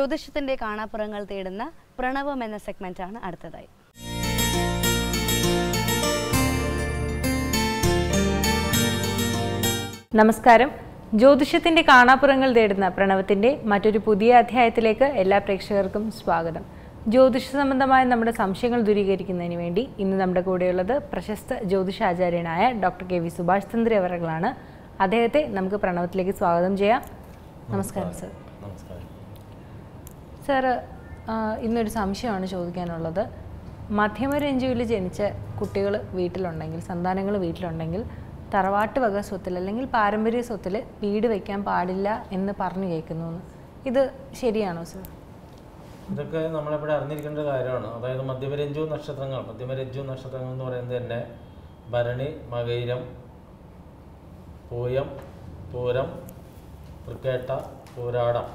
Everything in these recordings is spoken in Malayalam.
ജ്യോതിഷത്തിന്റെ കാണാപ്പുറങ്ങൾ തേടുന്ന പ്രണവം എന്ന സെഗ്മെന്റാണ് അടുത്തതായി നമസ്കാരം ജ്യോതിഷത്തിന്റെ കാണാപ്പുറങ്ങൾ തേടുന്ന പ്രണവത്തിന്റെ മറ്റൊരു പുതിയ അധ്യായത്തിലേക്ക് എല്ലാ പ്രേക്ഷകർക്കും സ്വാഗതം ജ്യോതിഷ സംബന്ധമായ നമ്മുടെ സംശയങ്ങൾ ദൂരീകരിക്കുന്നതിന് വേണ്ടി ഇന്ന് നമ്മുടെ കൂടെയുള്ളത് പ്രശസ്ത ജ്യോതിഷാചാര്യനായ doctor K V Subhash Chandra അവറുകളാണ് അദ്ദേഹത്തെ നമുക്ക് പ്രണവത്തിലേക്ക് സ്വാഗതം ചെയ്യാം നമസ്കാരം സർ നമസ്കാരം സാർ ഇന്നൊരു സംശയമാണ് ചോദിക്കാനുള്ളത് മധ്യമരഞ്ജുവിൽ ജനിച്ച കുട്ടികൾ വീട്ടിലുണ്ടെങ്കിൽ സന്താനങ്ങൾ വീട്ടിലുണ്ടെങ്കിൽ തറവാട്ട് വക സ്വത്തിൽ അല്ലെങ്കിൽ പാരമ്പര്യ സ്വത്തിൽ വീട് വയ്ക്കാൻ പാടില്ല എന്ന് പറഞ്ഞു കേൾക്കുന്നു എന്ന്. ഇത് ശരിയാണോ സർ ഇതൊക്കെ നമ്മളെവിടെ അറിഞ്ഞിരിക്കേണ്ട ഒരു കാര്യമാണ് അതായത് മധ്യമരഞ്ജു നക്ഷത്രങ്ങൾ മധ്യമരഞ്ജു നക്ഷത്രങ്ങൾ എന്ന് പറയുന്നത് തന്നെ ഭരണി മകയിരം പൂയം പൂരം തൃക്കേട്ട പൂരാടം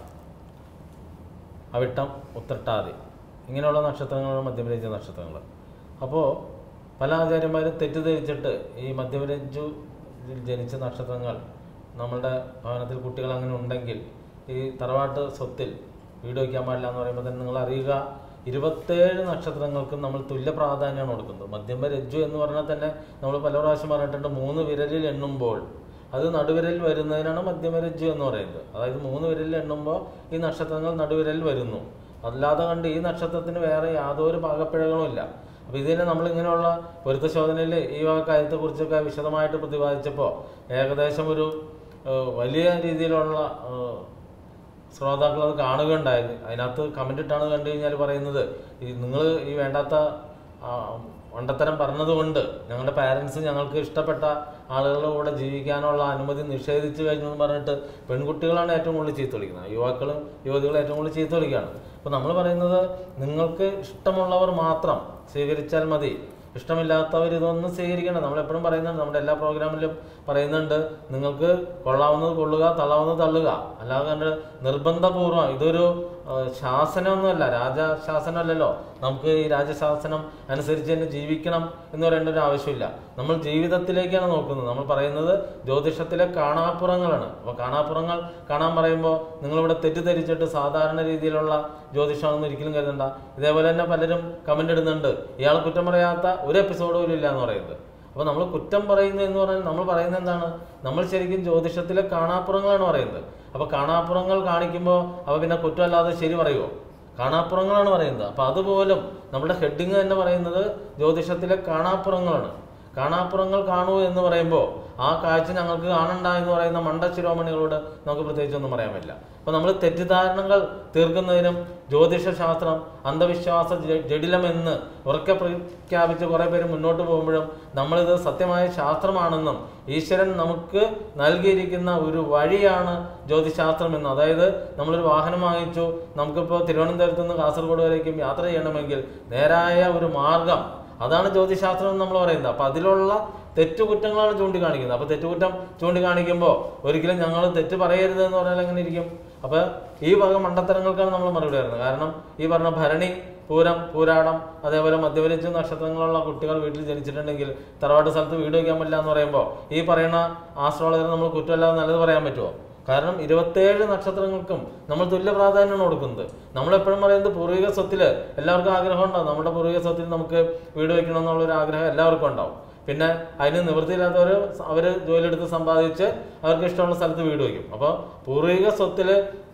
അവിട്ടം ഉത്രട്ടാതി ഇങ്ങനെയുള്ള നക്ഷത്രങ്ങളാണ് മധ്യമരഞ്ജു നക്ഷത്രങ്ങൾ അപ്പോൾ പല ആചാര്യന്മാരും തെറ്റിദ്ധരിച്ചിട്ട് ഈ മധ്യമരഞ്ജു ജനിച്ച നക്ഷത്രങ്ങൾ നമ്മളുടെ ഭവനത്തിൽ കുട്ടികൾ അങ്ങനെ ഉണ്ടെങ്കിൽ ഈ തറവാട്ട് സ്വത്തിൽ വീട് വയ്ക്കാൻ പാടില്ല എന്ന് പറയുമ്പോൾ തന്നെ നിങ്ങൾ അറിയുക ഇരുപത്തേഴ് നക്ഷത്രങ്ങൾക്കും നമ്മൾ തുല്യ പ്രാധാന്യമാണ് കൊടുക്കുന്നത് മധ്യമ രജ്ജു എന്ന് പറഞ്ഞാൽ തന്നെ നമ്മൾ പല പ്രാവശ്യം പറഞ്ഞിട്ടുണ്ട് മൂന്ന് വിരലിൽ എണ്ണുമ്പോൾ അത് നടുവിരലിൽ വരുന്നതിനാണ് മധ്യമരജ്ജു എന്ന് പറയുന്നത് അതായത് മൂന്ന് വിരലിൽ എണ്ണുമ്പോൾ ഈ നക്ഷത്രങ്ങൾ നടുവിരലിൽ വരുന്നു അല്ലാതെ കണ്ട് ഈ നക്ഷത്രത്തിന് വേറെ യാതൊരു പാകപ്പിഴകളും ഇല്ല അപ്പോൾ ഇതിനെ നമ്മൾ ഇങ്ങനെയുള്ള പൊരുത്തശോധനയിൽ ഈ വക കാര്യത്തെക്കുറിച്ചൊക്കെ വിശദമായിട്ട് പ്രതിപാദിച്ചപ്പോൾ ഏകദേശം ഒരു ഏഹ്, വലിയ രീതിയിലുള്ള ഏഹ്, ശ്രോതാക്കൾ അത് കാണുകയുണ്ടായത് അതിനകത്ത് കമൻ്റ് ഇട്ടാണ് കണ്ടു കഴിഞ്ഞാൽ പറയുന്നത് ഈ നിങ്ങൾ ഈ വേണ്ടാത്ത ആ, മണ്ടത്തരം പറഞ്ഞതുകൊണ്ട് ഞങ്ങളുടെ പാരൻസ് ഞങ്ങൾക്ക് ഇഷ്ടപ്പെട്ട ആളുകളുടെ കൂടെ ജീവിക്കാനുള്ള അനുമതി നിഷേധിച്ചു കഴിഞ്ഞു എന്ന് പറഞ്ഞിട്ട് പെൺകുട്ടികളാണ് ഏറ്റവും കൂടുതൽ ചീത്ത വിളിക്കുന്നത് യുവാക്കളും യുവതികളും ഏറ്റവും കൂടുതൽ ചീത്ത വിളിക്കുകയാണ് അപ്പോൾ നമ്മൾ പറയുന്നത് നിങ്ങൾക്ക് ഇഷ്ടമുള്ളവർ മാത്രം സ്വീകരിച്ചാൽ മതി ഇഷ്ടമില്ലാത്തവർ ഇതൊന്നും സ്വീകരിക്കണം നമ്മൾ എപ്പോഴും പറയുന്നുണ്ട് നമ്മുടെ എല്ലാ പ്രോഗ്രാമിലും പറയുന്നുണ്ട് നിങ്ങൾക്ക് കൊള്ളാവുന്നത് കൊള്ളുക തള്ളാവുന്നത് തള്ളുക അല്ലാതെ കണ്ട് നിർബന്ധപൂർവ്വം ഇതൊരു ആ, ശാസനമൊന്നുമല്ല രാജശാസനമല്ലല്ലോ നമുക്ക് ഈ രാജശാസനം അനുസരിച്ച് തന്നെ ജീവിക്കണം എന്ന് പറയേണ്ട ഒരു ആവശ്യമില്ല നമ്മൾ ജീവിതത്തിലേക്കാണ് നോക്കുന്നത് നമ്മൾ പറയുന്നത് ജ്യോതിഷത്തിലെ കാണാപ്പുറങ്ങളാണ് അപ്പോൾ കാണാപ്പുറങ്ങൾ കാണാൻ പറയുമ്പോൾ നിങ്ങളിവിടെ തെറ്റിദ്ധരിച്ചിട്ട് സാധാരണ രീതിയിലുള്ള ജ്യോതിഷമാണെന്ന് ഒരിക്കലും കരുതണ്ട ഇതേപോലെ തന്നെ പലരും കമൻ്റ് ഇടുന്നുണ്ട് ഇയാൾ കുറ്റം പറയാത്ത ഒരു എപ്പിസോഡ് പോലും ഇല്ല എന്ന് പറയുന്നത് അപ്പോൾ നമ്മൾ കുറ്റം പറയുന്നത് എന്ന് പറഞ്ഞാൽ നമ്മൾ പറയുന്നത് എന്താണ് നമ്മൾ ശരിക്കും ജ്യോതിഷത്തിലെ കാണാപ്പുറങ്ങളാണ് പറയുന്നത് അപ്പോൾ കാണാപ്പുറങ്ങൾ കാണിക്കുമ്പോൾ അപ്പോൾ പിന്നെ കുറ്റമല്ലാതെ ശരി പറയുമോ കാണാപ്പുറങ്ങളാണ് പറയുന്നത് അപ്പോൾ അതുപോലും നമ്മുടെ ഹെഡിങ് തന്നെ പറയുന്നത് ജ്യോതിഷത്തിലെ കാണാപ്പുറങ്ങളാണ് കാണാപ്പുറങ്ങൾ കാണൂ എന്ന് പറയുമ്പോൾ ആ കാഴ്ച ഞങ്ങൾക്ക് കാണണ്ട എന്ന് പറയുന്ന മണ്ട ശിരോമണികളോട് നമുക്ക് പ്രത്യേകിച്ചൊന്നും പറയാൻ പറ്റില്ല അപ്പോൾ നമ്മൾ തെറ്റിദ്ധാരണകൾ തീർക്കുന്നതിനും ജ്യോതിഷ ശാസ്ത്രം അന്ധവിശ്വാസ ജ- ജഡിലമെന്ന് ഉറക്കെ പ്രഖ്യാപിച്ച് കുറേ പേര് മുന്നോട്ട് പോകുമ്പോഴും നമ്മളിത് സത്യമായ ശാസ്ത്രമാണെന്നും ഈശ്വരൻ നമുക്ക് നൽകിയിരിക്കുന്ന ഒരു വഴിയാണ് ജ്യോതിശാസ്ത്രം എന്ന് അതായത് നമ്മളൊരു വാഹനം വാങ്ങിച്ചു നമുക്കിപ്പോൾ തിരുവനന്തപുരത്ത് നിന്ന് കാസർഗോഡ് വരേക്കും യാത്ര ചെയ്യണമെങ്കിൽ നേരായ ഒരു മാർഗം അതാണ് ജ്യോതിശാസ്ത്രം എന്ന് നമ്മൾ പറയുന്നത് അപ്പൊ അതിലുള്ള തെറ്റുകുറ്റങ്ങളാണ് ചൂണ്ടിക്കാണിക്കുന്നത് അപ്പൊ തെറ്റുകുറ്റം ചൂണ്ടിക്കാണിക്കുമ്പോൾ ഒരിക്കലും ഞങ്ങൾ തെറ്റ് പറയരുത് എന്ന് പറഞ്ഞാൽ എങ്ങനെ ഇരിക്കും അപ്പൊ ഈ വക മണ്ടത്തരങ്ങൾക്കാണ് നമ്മൾ മറുപടി വരുന്നത് കാരണം ഈ പറഞ്ഞ ഭരണി പൂരം പൂരാടം അതേപോലെ മധ്യവരിച്ച് നക്ഷത്രങ്ങളുള്ള കുട്ടികൾ വീട്ടിൽ ജനിച്ചിട്ടുണ്ടെങ്കിൽ തറവാട്ട് സ്ഥലത്ത് വീട് വയ്ക്കാൻ പറ്റില്ല എന്ന് പറയുമ്പോൾ ഈ പറയുന്ന ആസ്ട്രോളജർ നമ്മൾ കുറ്റമല്ലാതെ നല്ലത് പറയാൻ പറ്റുമോ കാരണം ഇരുപത്തേഴ് നക്ഷത്രങ്ങൾക്കും നമ്മൾ തുല്യ പ്രാധാന്യമാണ് കൊടുക്കുന്നത് നമ്മളെപ്പോഴും പറയുന്നത് പൂർവിക സ്വത്തിൽ എല്ലാവർക്കും ആഗ്രഹം ഉണ്ടാവും നമ്മുടെ പൂർവിക സ്വത്തിൽ നമുക്ക് വീട് വെക്കണം എന്നുള്ള ഒരു ആഗ്രഹം എല്ലാവർക്കും ഉണ്ടാവും പിന്നെ അതിന് നിവൃത്തിയില്ലാത്തവർ അവർ ജോലിയെടുത്ത് സമ്പാദിച്ച് അവർക്ക് ഇഷ്ടമുള്ള സ്ഥലത്ത് വീട് വയ്ക്കും അപ്പോൾ പൂർവിക സ്വത്തിൽ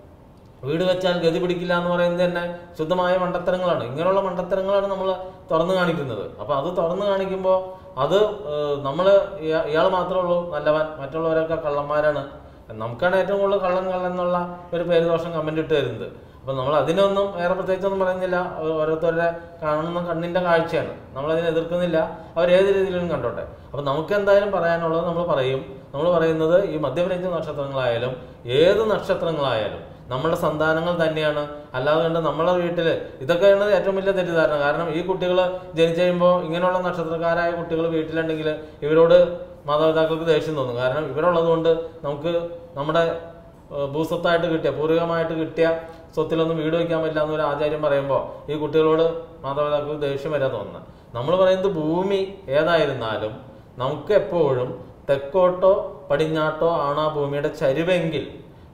വീട് വെച്ചാൽ ഗതി പിടിക്കില്ല എന്ന് പറയുന്നത് തന്നെ ശുദ്ധമായ മണ്ടത്തരങ്ങളാണ് ഇങ്ങനെയുള്ള മണ്ടത്തരങ്ങളാണ് നമ്മൾ തുറന്നു കാണിക്കുന്നത് അപ്പോൾ അത് തുറന്നു കാണിക്കുമ്പോൾ അത് നമ്മൾ ഇയാൾ മാത്രമേ ഉള്ളൂ നല്ലവൻ മറ്റുള്ളവരൊക്കെ കള്ളന്മാരാണ് നമുക്കാണ് ഏറ്റവും കൂടുതൽ കള്ളൻ കള്ളൻ എന്നുള്ള ഒരു പേര് ദോഷം കമന്റ് ഇട്ട് തരുന്നത് അപ്പൊ നമ്മൾ അതിനൊന്നും വേറെ പ്രത്യേകിച്ചൊന്നും പറയുന്നില്ല ഓ- ഓരോരുത്തരുടെ കാണുന്ന കണ്ണിന്റെ കാഴ്ചയാണ് നമ്മൾ അതിനെ എതിർക്കുന്നില്ല അവർ ഏത് രീതിയിലും കണ്ടോട്ടെ അപ്പൊ നമുക്ക് എന്തായാലും പറയാനുള്ളത് നമ്മൾ പറയും നമ്മൾ പറയുന്നത് ഈ മധ്യപ്രദേശ നക്ഷത്രങ്ങളായാലും ഏത് നക്ഷത്രങ്ങളായാലും നമ്മുടെ സന്താനങ്ങൾ തന്നെയാണ് അല്ലാതെ കണ്ട് നമ്മളെ വീട്ടിൽ ഇതൊക്കെയാണ് ഏറ്റവും വലിയ തെറ്റിദ്ധാരണ കാരണം ഈ കുട്ടികൾ ജനിച്ചു കഴിയുമ്പോൾ ഇങ്ങനെയുള്ള നക്ഷത്രക്കാരായ കുട്ടികൾ വീട്ടിലുണ്ടെങ്കിൽ ഇവരോട് മാതാപിതാക്കൾക്ക് ദേഷ്യം തോന്നും കാരണം ഇവരുള്ളത് കൊണ്ട് നമുക്ക് നമ്മുടെ ഏഹ്, ഭൂസ്വത്തായിട്ട് കിട്ടിയ പൂർവികമായിട്ട് കിട്ടിയ സ്വത്തിലൊന്നും വീട് വയ്ക്കാൻ പറ്റില്ല എന്നൊരു ആചാര്യം പറയുമ്പോൾ ഈ കുട്ടികളോട് മാതാപിതാക്കൾക്ക് ദേഷ്യം വരാൻ തോന്നുന്നത് നമ്മൾ പറയുന്നത് ഭൂമി ഏതായിരുന്നാലും നമുക്ക് എപ്പോഴും തെക്കോട്ടോ പടിഞ്ഞാട്ടോ ആണ് ആ ഭൂമിയുടെ ചരിവെങ്കിൽ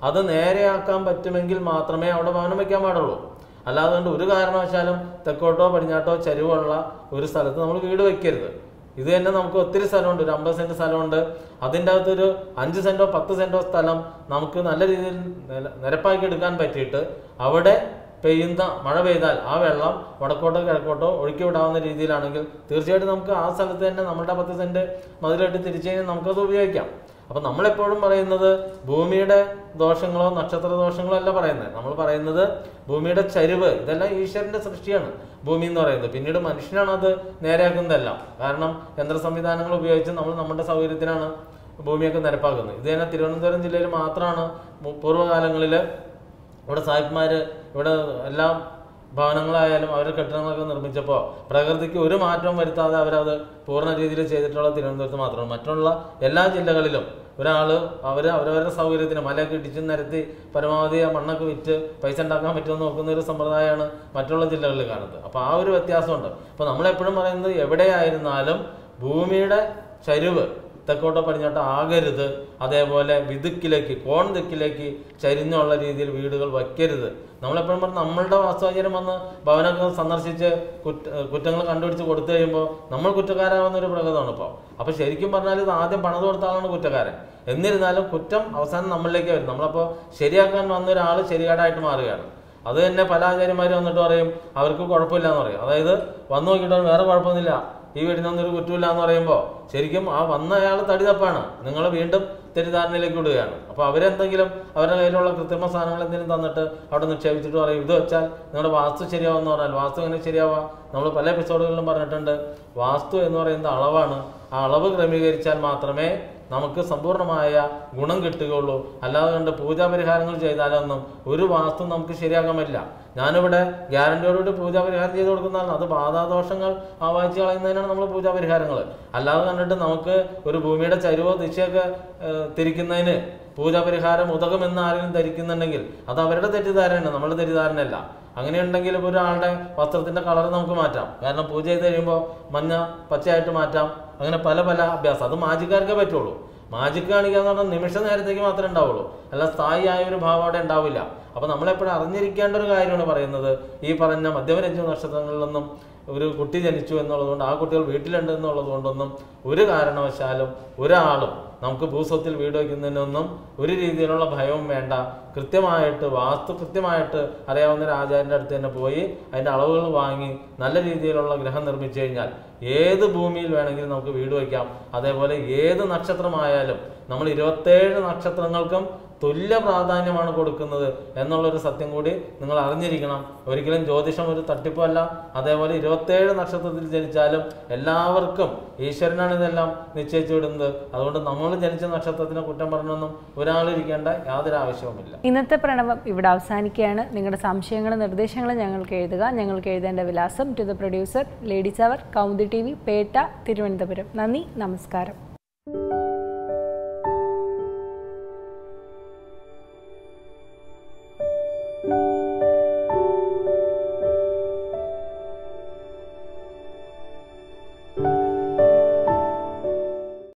അത് നേരെയാക്കാൻ പറ്റുമെങ്കിൽ മാത്രമേ അവിടെ ഭവനം വയ്ക്കാൻ പാടുള്ളൂ അല്ലാതെ കൊണ്ട് ഒരു കാരണവശാലും തെക്കോട്ടോ പടിഞ്ഞാട്ടോ ചരിവുള്ള ഒരു സ്ഥലത്ത് നമ്മൾ വീട് വെക്കരുത് ഇത് തന്നെ നമുക്ക് ഒത്തിരി സ്ഥലമുണ്ട് ഒരു അമ്പത് സെന്റ് സ്ഥലമുണ്ട് അതിൻ്റെ അകത്തൊരു അഞ്ച് സെന്റോ പത്ത് സെന്റോ സ്ഥലം നമുക്ക് നല്ല രീതിയിൽ നില- നിരപ്പാക്കി എടുക്കാൻ പറ്റിയിട്ട് അവിടെ പെയ്യുന്ന മഴ പെയ്താൽ ആ വെള്ളം വടക്കോട്ടോ കിഴക്കോട്ടോ ഒഴുക്കി വിടാവുന്ന രീതിയിലാണെങ്കിൽ തീർച്ചയായിട്ടും നമുക്ക് ആ സ്ഥലത്ത് തന്നെ നമ്മുടെ പത്ത് സെന്റ് മതിലിട്ട് തിരിച്ചു കഴിഞ്ഞാൽ നമുക്കത് ഉപയോഗിക്കാം അപ്പൊ നമ്മളെപ്പോഴും പറയുന്നത് ഭൂമിയുടെ ദോഷങ്ങളോ നക്ഷത്ര ദോഷങ്ങളോ അല്ല പറയുന്നത് നമ്മൾ പറയുന്നത് ഭൂമിയുടെ ചരിവ് ഇതെല്ലാം ഈശ്വരന്റെ സൃഷ്ടിയാണ് ഭൂമി എന്ന് പറയുന്നത് പിന്നീട് മനുഷ്യനാണ് അത് നേരെയാക്കുന്നതല്ല കാരണം യന്ത്ര സംവിധാനങ്ങൾ ഉപയോഗിച്ച് നമ്മൾ നമ്മുടെ സൗകര്യത്തിനാണ് ഭൂമിയൊക്കെ നിരപ്പാക്കുന്നത് ഇത് തന്നെ തിരുവനന്തപുരം ജില്ലയിൽ മാത്രമാണ് മു- പൂർവ്വകാലങ്ങളിൽ ഇവിടെ സാഹിബ്മാര് ഇവിടെ എല്ലാം ഭവനങ്ങളായാലും അവരുടെ കെട്ടിടങ്ങളൊക്കെ നിർമ്മിച്ചപ്പോൾ പ്രകൃതിക്ക് ഒരു മാറ്റവും വരുത്താതെ അവരത് പൂർണ്ണ രീതിയിൽ ചെയ്തിട്ടുള്ള തിരുവനന്തപുരത്ത് മാത്രമാണ് മറ്റുള്ള എല്ലാ ജില്ലകളിലും ഒരാൾ അവർ അവരവരുടെ സൗകര്യത്തിന് മലയൊക്കെ ഇടിച്ച് നിരത്തി പരമാവധി ആ മണ്ണൊക്കെ വിറ്റ് പൈസ ഉണ്ടാക്കാൻ പറ്റുമെന്ന് നോക്കുന്ന ഒരു സമ്പ്രദായമാണ് മറ്റുള്ള ജില്ലകളിൽ കാണുന്നത് അപ്പോൾ ആ ഒരു വ്യത്യാസമുണ്ട് അപ്പോൾ നമ്മളെപ്പോഴും പറയുന്നത് എവിടെയായിരുന്നാലും ഭൂമിയുടെ ചരിവ് തെക്കോട്ടോ പടിഞ്ഞോട്ടോ ആകരുത് അതേപോലെ വിതുക്കിലേക്ക് കോൺ ദിക്കിലേക്ക് ചരിഞ്ഞുള്ള രീതിയിൽ വീടുകൾ വയ്ക്കരുത് നമ്മളെപ്പോഴും പറഞ്ഞ നമ്മളുടെ വാസ്തവചര്യം വന്ന് ഭവനമൊക്കെ സന്ദർശിച്ച് കുറ്റ കുറ്റങ്ങൾ കണ്ടുപിടിച്ച് കൊടുത്തു കഴിയുമ്പോൾ നമ്മൾ കുറ്റക്കാരാവുന്ന ഒരു പ്രകൃതമാണ് ഇപ്പോൾ അപ്പോൾ ശരിക്കും പറഞ്ഞാൽ ഇത് ആദ്യം പണത് കൊടുത്ത ആളാണ് കുറ്റക്കാരൻ എന്നിരുന്നാലും കുറ്റം അവസാനം നമ്മളിലേക്ക് വരും നമ്മളപ്പോൾ ശരിയാക്കാൻ വന്ന ഒരാൾ ശരിയാടായിട്ട് മാറുകയാണ് അത് തന്നെ പല ആചാര്യന്മാർ വന്നിട്ട് പറയും അവർക്ക് കുഴപ്പമില്ല എന്ന് പറയും അതായത് വന്നു നോക്കിയിട്ട് പറയും, വേറെ കുഴപ്പമൊന്നുമില്ല ഈ വീടിനൊന്നും ഒരു കുറ്റമില്ല എന്ന് പറയുമ്പോൾ ശരിക്കും ആ വന്ന അയാൾ തടി തപ്പാണ് നിങ്ങൾ വീണ്ടും തെറ്റിദ്ധാരണയിലേക്ക് വിടുകയാണ് അപ്പോൾ അവരെന്തെങ്കിലും അവരുടെ കയ്യിലുള്ള കൃത്രിമ സാധനങ്ങൾ എന്തെങ്കിലും തന്നിട്ട് അവിടെ നിക്ഷേപിച്ചിട്ട് പറയും ഇത് വെച്ചാൽ നിങ്ങളുടെ വാസ്തു ശരിയാവുമെന്ന് പറഞ്ഞാൽ വാസ്തു എങ്ങനെ ശരിയാവുക നമ്മൾ പല എപ്പിസോഡുകളിലും പറഞ്ഞിട്ടുണ്ട് വാസ്തു എന്ന് പറയുന്നത് അളവാണ് ആ അളവ് ക്രമീകരിച്ചാൽ മാത്രമേ നമുക്ക് സമ്പൂർണ്ണമായ ഗുണം കിട്ടുകയുള്ളൂ അല്ലാതെ കണ്ട് പൂജാ പരിഹാരങ്ങൾ ചെയ്താലൊന്നും ഒരു വാസ്തു നമുക്ക് ശരിയാക്കാൻ പറ്റില്ല ഞാനിവിടെ ഗ്യാരണ്ടിയോടുകൂടി പൂജാ പരിഹാരം ചെയ്ത് കൊടുക്കുന്നതാണ് അത് ബാധാദോഷങ്ങൾ ആവാഹിച്ച് കളയുന്നതിനാണ് നമ്മൾ പൂജാ പരിഹാരങ്ങൾ അല്ലാതെ കണ്ടിട്ട് നമുക്ക് ഒരു ഭൂമിയുടെ ചരിവോ ദിശയൊക്കെ ഏഹ്, തിരിക്കുന്നതിന് പൂജാ പരിഹാരം ഉതകുമെന്ന് ആരെങ്കിലും ധരിക്കുന്നുണ്ടെങ്കിൽ അത് അവരുടെ തെറ്റിദ്ധാരണയാണ് നമ്മുടെ തെറ്റിദ്ധാരണയല്ല അങ്ങനെയുണ്ടെങ്കിൽ ഇപ്പോൾ ഒരാളുടെ വസ്ത്രത്തിന്റെ കളർ നമുക്ക് മാറ്റാം കാരണം പൂജ ചെയ്ത് കഴിയുമ്പോൾ മഞ്ഞ പച്ചയായിട്ട് മാറ്റാം അങ്ങനെ പല പല അഭ്യാസം അത് മാജിക്കാർക്കേ പറ്റുള്ളൂ മാജിക് കാണിക്കുക എന്ന് പറഞ്ഞാൽ നിമിഷ നേരത്തേക്ക് മാത്രമേ ഉണ്ടാവുള്ളൂ അല്ല സ്ഥായിയായ ഒരു ഭാവം അവിടെ ഉണ്ടാവില്ല അപ്പൊ നമ്മളെപ്പോഴും അറിഞ്ഞിരിക്കേണ്ട ഒരു കാര്യമാണ് പറയുന്നത് ഈ പറഞ്ഞ മധ്യമരഞ്ജു നക്ഷത്രങ്ങളിലൊന്നും ഒരു കുട്ടി ജനിച്ചു എന്നുള്ളതുകൊണ്ട് ആ കുട്ടികൾ വീട്ടിലുണ്ട് എന്നുള്ളത് കൊണ്ടൊന്നും ഒരു കാരണവശാലും ഒരാളും നമുക്ക് ഭൂസ്വത്തിൽ വീട് വയ്ക്കുന്നതിനൊന്നും ഒരു രീതിയിലുള്ള ഭയവും വേണ്ട കൃത്യമായിട്ട് വാസ്തു കൃത്യമായിട്ട് അറിയാവുന്ന ഒരു ആചാര്യൻ്റെ അടുത്ത് തന്നെ പോയി അതിൻ്റെ അളവുകൾ വാങ്ങി നല്ല രീതിയിലുള്ള ഗ്രഹം നിർമ്മിച്ചു കഴിഞ്ഞാൽ ഏത് ഭൂമിയിൽ വേണമെങ്കിലും നമുക്ക് വീട് വയ്ക്കാം അതേപോലെ ഏത് നക്ഷത്രമായാലും നമ്മൾ ഇരുപത്തേഴ് നക്ഷത്രങ്ങൾക്കും തുല്യ പ്രാധാന്യമാണ് കൊടുക്കുന്നത് എന്നുള്ളൊരു സത്യം കൂടി നിങ്ങൾ അറിഞ്ഞിരിക്കണം ഒരിക്കലും ജ്യോതിഷം ഒരു തട്ടിപ്പല്ല അതേപോലെ ഇരുപത്തേഴ് നക്ഷത്രത്തിൽ ജനിച്ചാലും എല്ലാവർക്കും ഈശ്വരനാണ് ഇതെല്ലാം നിശ്ചയിച്ചു വിടുന്നത് അതുകൊണ്ട് നമ്മൾ ജനിച്ച നക്ഷത്രത്തിനെ കുറ്റം പറഞ്ഞൊന്നും ഒരാളിരിക്കേണ്ട യാതൊരു ആവശ്യവുമില്ല ഇന്നത്തെ പ്രണവം ഇവിടെ അവസാനിക്കുകയാണ് നിങ്ങളുടെ സംശയങ്ങളും നിർദ്ദേശങ്ങളും ഞങ്ങൾക്ക് എഴുതുക ഞങ്ങൾക്ക് എഴുതേണ്ട വിലാസം to the producer ladies hour Kaumudi T V Pettah Thiruvananthapuram നന്ദി നമസ്കാരം